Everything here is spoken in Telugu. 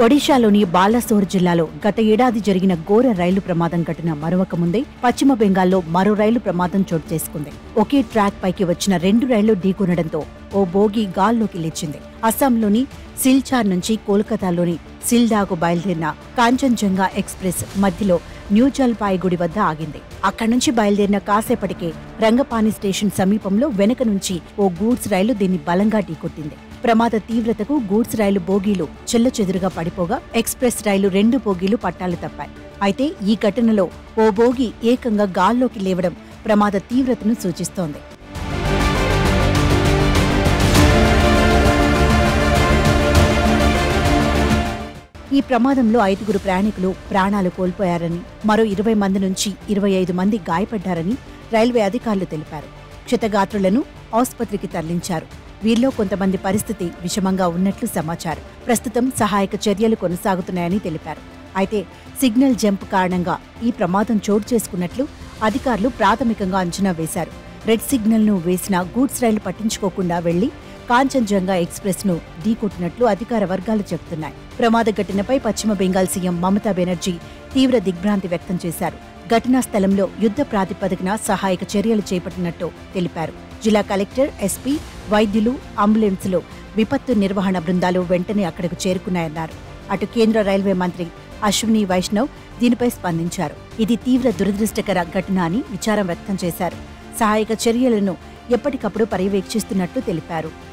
ఒడిశాలోని బాలాసోర్ జిల్లాలో గత ఏడాది జరిగిన ఘోర రైలు ప్రమాదం ఘటన మరొక ముందే పశ్చిమ బెంగాల్లో మరో రైలు ప్రమాదం చోటు చేసుకుంది ఒకే ట్రాక్ పైకి వచ్చిన రెండు రైళ్లు ఢీకొనడంతో ఓ బోగి గాల్లోకి లేచింది అస్సాంలోని సిల్చార్ నుంచి కోల్కతాలోని సిల్డాకు బయలుదేరిన కాంచన్జంగా ఎక్స్ప్రెస్ మధ్యలో న్యూ జల్పాయిగుడి వద్ద ఆగింది అక్కడి నుంచి బయలుదేరిన కాసేపటికే రంగపాని స్టేషన్ సమీపంలో వెనక నుంచి ఓ గూడ్స్ రైలు దీన్ని బలంగా ఢీకొట్టింది ప్రమాద తీవ్రతకు గూడ్స్ రైలు బోగీలు చెల్లచెదురుగా పడిపోగా ఎక్స్ప్రెస్ రైలు రెండు బోగీలు పట్టాలు తప్పాయి అయితే ఈ ఘటనలో ఓ బోగి ఏకంగా గాల్లోకి లేవడం ప్రమాద తీవ్రతను సూచిస్తోంది ఈ ప్రమాదంలో ఐదుగురు ప్రయాణికులు ప్రాణాలు కోల్పోయారని మరో ఇరవై మంది నుంచి ఇరవై ఐదు మంది గాయపడ్డారని రైల్వే అధికారులు తెలిపారు క్షతగాత్రులను ఆసుపత్రికి తరలించారు వీరిలో కొంతమంది పరిస్థితి విషమంగా ఉన్నట్లు సమాచారం ప్రస్తుతం సహాయక చర్యలు కొనసాగుతున్నాయని తెలిపారు అయితే సిగ్నల్ జంప్ కారణంగా ఈ ప్రమాదం చోటు చేసుకున్నట్లు అధికారులు ప్రాథమికంగా అంచనా వేశారు రెడ్ సిగ్నల్ ను వేసిన గూడ్స్ రైలు పట్టించుకోకుండా వెళ్లి కాంచన్జంగా ఎక్స్ప్రెస్ ను ఢీకొట్టినట్లు అధికార వర్గాలు చెబుతున్నాయి ప్రమాద ఘటనపై పశ్చిమ బెంగాల్ సీఎం మమతా బెనర్జీ తీవ్ర దిగ్భ్రాంతి వ్యక్తం చేశారు ఘటనా స్థలంలో యుద్ధ ప్రాతిపదికన సహాయక చర్యలు చేపట్టినట్టు తెలిపారు జిల్లా కలెక్టర్ ఎస్పీ వైద్యులు అంబులెన్సులు విపత్తు నిర్వహణ బృందాలు వెంటనే అక్కడకు చేరుకున్నాయన్నారు అటు కేంద్ర రైల్వే మంత్రి అశ్విని వైష్ణవ్ దీనిపై స్పందించారు ఇది తీవ్ర దురదృష్టకర ఘటన అని విచారం వ్యక్తం చేశారు సహాయక చర్యలను ఎప్పటికప్పుడు పర్యవేక్షిస్తున్నట్టు తెలిపారు